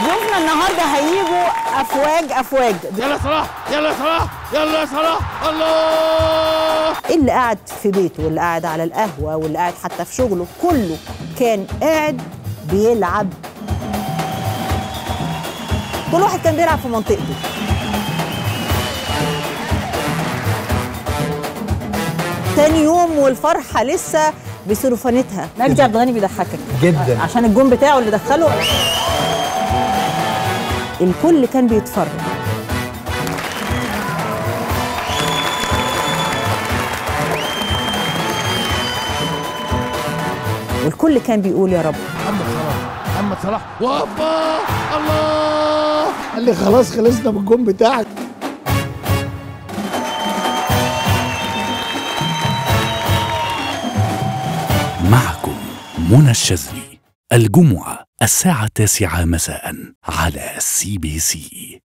ضيوفنا النهارده هيجوا افواج افواج يلا صلاح يلا صلاح يلا صلاح الله اللي قاعد في بيته واللي قاعد على القهوه واللي قاعد حتى في شغله كله كان قاعد بيلعب كل واحد كان بيلعب في منطقته تاني يوم والفرحه لسه بسلوفانتها مجدي عبد الغني بيضحكك جدا عشان الجون بتاعه اللي دخله الكل كان بيتفرج والكل كان بيقول يا رب محمد صلاح محمد صلاح وفا الله قال لي خلاص خلصنا من الجون بتاعك معكم منى الشاذلي الجمعة الساعة التاسعة مساء على سي بي سي